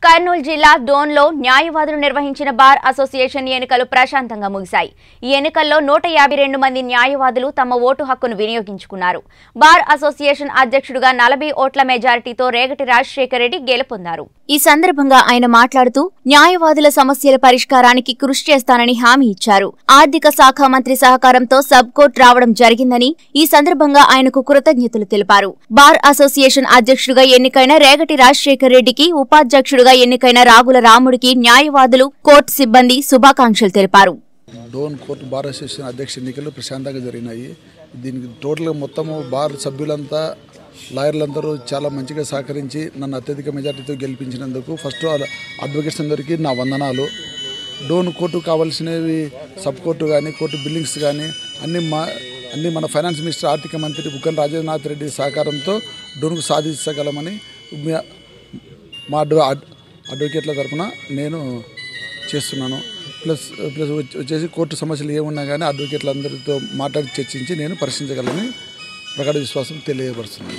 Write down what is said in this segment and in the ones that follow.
కర్నూలు జిల్లా డోన్లో న్యాయవాదులు నిర్వహించిన బార్ అసోసియేషన్ ఎన్నికలు ప్రశాంతంగా ముగిశాయి ఈ ఎన్నికల్లో నూట యాభై రెండు మంది న్యాయవాదులు తమ ఓటు హక్కును వినియోగించుకున్నారు బార్ అసోసియేషన్ అధ్యక్షుడిగా నలభై ఓట్ల మెజారిటీతో రేగటి రాజశేఖర రెడ్డి గెలుపొందారు ఈ సందర్భంగా ఆయన మాట్లాడుతూ న్యాయవాదుల సమస్యల పరిష్కారానికి కృషి చేస్తానని హామీ ఇచ్చారు ఆర్థిక శాఖ మంత్రి సహకారంతో సబ్ కోర్టు రావడం జరిగిందని ఈ సందర్భంగా ఆయనకు కృతజ్ఞతలు తెలిపారు బార్ అసోసియేషన్ అధ్యక్షుడిగా ఎన్నికైన రేగటి రాజశేఖర్ రెడ్డికి ఉపాధ్యక్షుడిగా ఎన్నికైన రాగుల రాముడికి న్యాయవాదులు కోర్టు సిబ్బంది శుభాకాంక్షలు తెలిపారు డోన్ కోర్టు బార్ అసోసియేషన్ అధ్యక్ష ఎన్నికలు ప్రశాంతంగా జరిగినాయి దీనికి టోటల్గా మొత్తము బార్ సభ్యులంతా లాయర్లందరూ చాలా మంచిగా సహకరించి నన్ను అత్యధిక మెజార్టీతో గెలిపించినందుకు ఫస్ట్ అడ్వకేట్స్ అందరికీ నా వందనాలు డోన్ కోర్టు కావాల్సినవి సబ్ కోర్టు కానీ కోర్టు బిల్డింగ్స్ కానీ అన్ని మా అన్ని మన ఫైనాన్స్ మినిస్టర్ ఆర్థిక మంత్రి బుగ్గన రాజేంద్రనాథ్ రెడ్డి సహకారంతో డోన్కు సాధించగలమని మీ- మా అడ్వ అడ్- అడ్వకేట్ల తరపున నేను చేస్తున్నాను ప్లస్ ప్లస్ వచ్చి- వచ్చేసి కోర్టు సమస్యలు ఏమున్నా కానీ అడ్వకేట్లందరితో మాట్లాడి చర్చించి నేను పరిశీలించగలని ప్రగాఢ విశ్వాసం తెలియపరుస్తున్నాను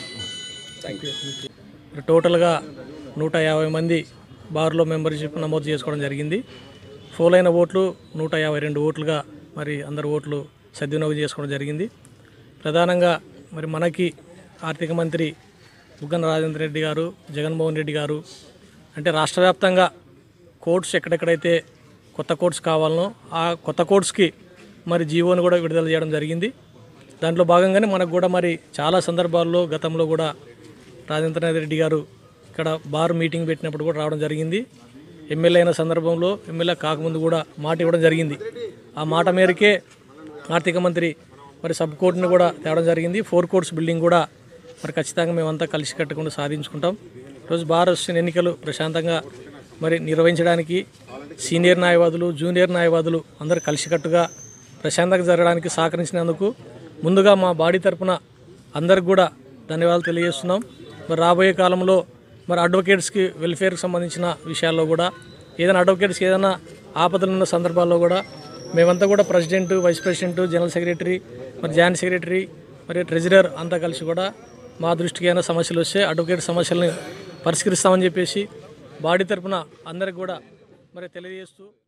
టోటల్గా నూట యాభై మంది బార్లో మెంబర్షిప్ నమోదు చేసుకోవడం జరిగింది ఫోలైన ఓట్లు నూట యాభై రెండు ఓట్లుగా మరి అందరు ఓట్లు సద్వినియోగం చేసుకోవడం జరిగింది ప్రధానంగా మరి మనకి ఆర్థిక మంత్రి బుగ్గన రాజేంద్ర రెడ్డి గారు జగన్మోహన్ రెడ్డి గారు అంటే రాష్ట్ర వ్యాప్తంగా కోర్ట్స్ ఎక్కడెక్కడైతే కొత్త కోర్ట్స్ కావాలనో ఆ కొత్త కోర్ట్స్కి మరి జీవోని కూడా విడుదల చేయడం జరిగింది దాంట్లో భాగంగానే మనకు కూడా మరి చాలా సందర్భాల్లో గతంలో కూడా రాజేంద్రనాథ్ రెడ్డి గారు ఇక్కడ బార్ మీటింగ్ పెట్టినప్పుడు కూడా రావడం జరిగింది ఎమ్మెల్యే అయిన సందర్భంలో ఎమ్మెల్యే కాకముందు కూడా మాట ఇవ్వడం జరిగింది ఆ మాట మేరకే ఆర్థిక మంత్రి మరి సబ్ కోర్టును కూడా తేవడం జరిగింది ఫోర్ కోర్ట్స్ బిల్డింగ్ కూడా మరి ఖచ్చితంగా మేమంతా కలిసి కట్టకుండా సాధించుకుంటాం ఈరోజు బార్ అసోసియేషన్ ఎన్నికలు ప్రశాంతంగా మరి నిర్వహించడానికి సీనియర్ న్యాయవాదులు జూనియర్ న్యాయవాదులు అందరూ కలిసికట్టుగా ప్రశాంతంగా జరగడానికి సహకరించినందుకు ముందుగా మా బాడీ తరపున అందరికి కూడా ధన్యవాదాలు తెలియజేస్తున్నాం మరి రాబోయే కాలంలో మరి అడ్వకేట్స్కి వెల్ఫేర్కి సంబంధించిన విషయాల్లో కూడా ఏదైనా అడ్వకేట్స్కి ఏదైనా ఆపదలు ఉన్న సందర్భాల్లో కూడా మేమంతా కూడా president vice president general secretary మరి జాయింట్ సెక్రటరీ మరి ట్రెజరర్ అంతా కలిసి కూడా మా దృష్టికి ఏమైనా సమస్యలు వస్తే అడ్వకేట్ సమస్యల్ని పరిష్కరిస్తామని చెప్పేసి బాడీ తరపున అందరికి కూడా మరి తెలియజేస్తూ